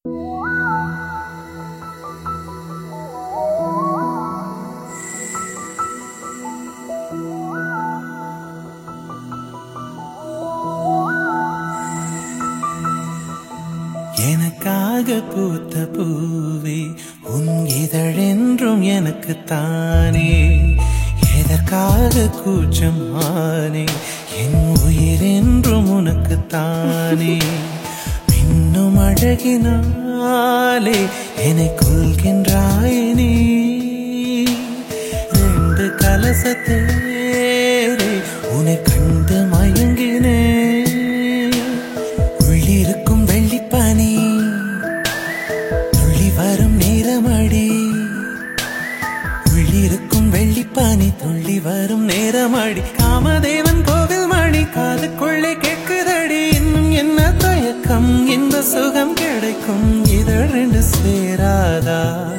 எனக்காக பூத்த பூவே உன் இதழென்றும் எனக்கு தானே எதற்காக கூச்சம் ஆனே என் உயிரென்றும் உனக்கு தானே மின்னும் அழகினாலே என்னை கொள்கின்றாய் நீ ரெண்டு கலசத்தேரே உன்னை கண்டு மயங்கினேன் உள்ளிருக்கும் வெள்ளிப்பனி துள்ளி வரும் நேரமடி உள்ளிருக்கும் வெள்ளிப்பனி துள்ளி வரும் நேரமடி காமதேவன் கோவில் மணி காதுக்குள்ளே கேட்குதடி இன்னும் என்ன தயக்கம் இந்த சுகம் கிடைக்கும் இதழ் ரெண்டு சேராதா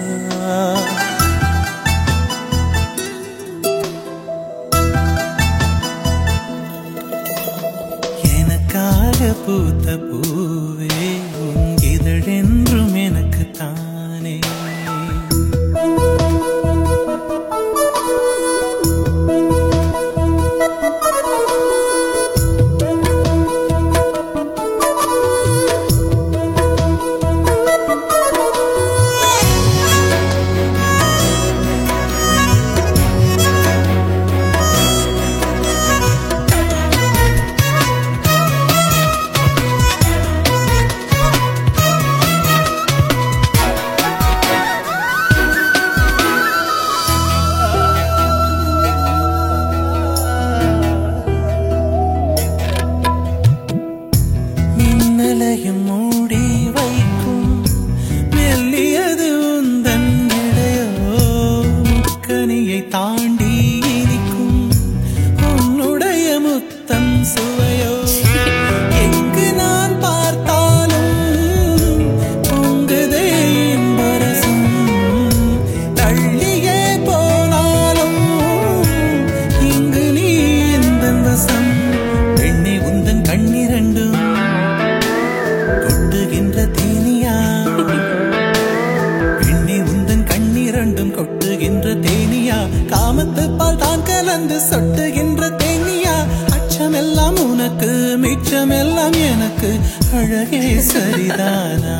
எனக்காக பூத்த பூவே உன் இதழென்றும் எனக்கு தானே மின்னலையும் மூடி வைக்கும் மெல்லியது உந்தன் இடையோ முக்கனியை தாண்டி இனிக்கும் உன்னுடைய முத்தம் சுவையோ எங்கு நான் பார்த்தாலும் பொங்குதே இன்பரசம் தள்ளியே போனாலும் இங்கு நீ எந்த வசம் பெண்ணை உந்தன் கண்ணிரண்டும் கொட்டுகின்ற தேனியா பெண்ணை உந்தன் கண்ணிரண்டும் கொட்டுகின்ற தேனியா காமத்து பால் தான் கலந்து சொட்டுகின்ற தேனியா அச்சமெல்லாம் உனக்கு மிச்சமெல்லாம் எனக்கு அழகே சரிதானா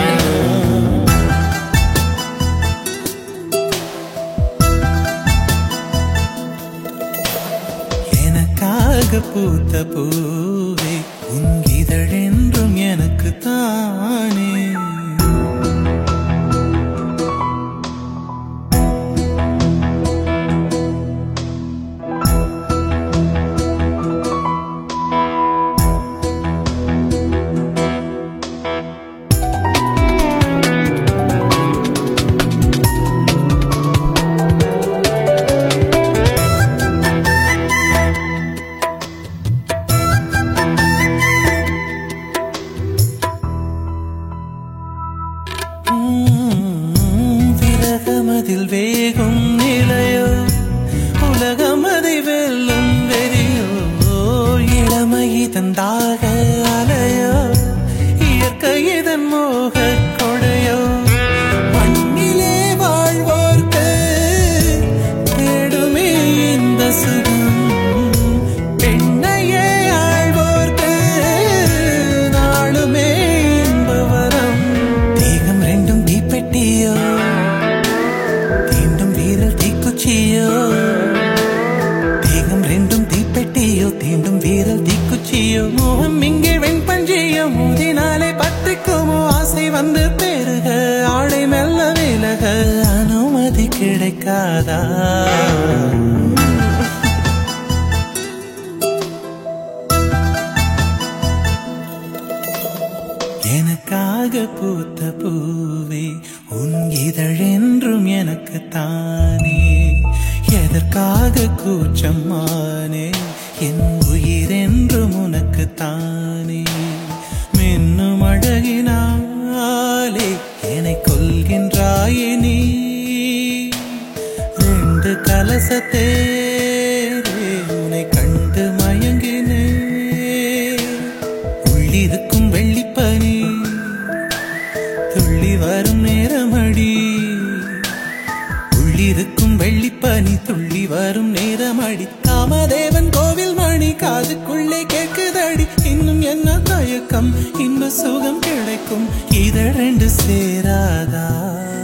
எனக்காக பூத்த பூவே உன் இதழென்றும் எனக்கு தானே உம், விரகமதில் வேகும் நிலையோ உலகமதை வெல்லும் வெறியோ இளமை இதன் தாக அலையோ இயற்கை இதன் மோக கொடையோ மண்ணிலே வாழ்வோர்க்கு தேடுமே இந்த சுகம் பெண்ணையே ஆழ்வோர்க்கு நாளுமே இன்பவரம் தேகம் ரெண்டும் தீப்பெட்டியோ தீண்டும் வீரல் தீக்குச்சியோ தேகம் ரெண்டும் தீப்பெட்டியோ தீண்டும் வீரல் தீக்குச்சியோ மோகம் இங்கே வெண்பஞ்சியோ மோதினாலே பத்திக்குமோ ஆசை வந்து பெருக ஆடை மெல்ல விலக அனுமதி கிடைக்காதா எனக்காக பூத்த பூவே உன் இதழென்றும் எனக்கு தானே எதற்காக கூச்சம்மானே என் உயிரென்றும் உனக்கு தானே மின்னும் அழகினாலே என்னை கொள்கின்றாயே நீ ரெண்டு கலசத்தேரே உன்னை கண்டு மயங்கினே உள்ளிருக்கும் வெள்ளிப்பனி துள்ளி வரும் நேரமடி உள்ளிருக்கும் வெள்ளிப்பனி துள்ளி வரும் நேரமடி காமதேவன் கோவில் மணி காதுக்குள்ளே கேக்குதடி இன்னும் என்ன தயக்கம் இன்ப சுகம் கிடைக்கும் இதழ் ரெண்டு சேராதா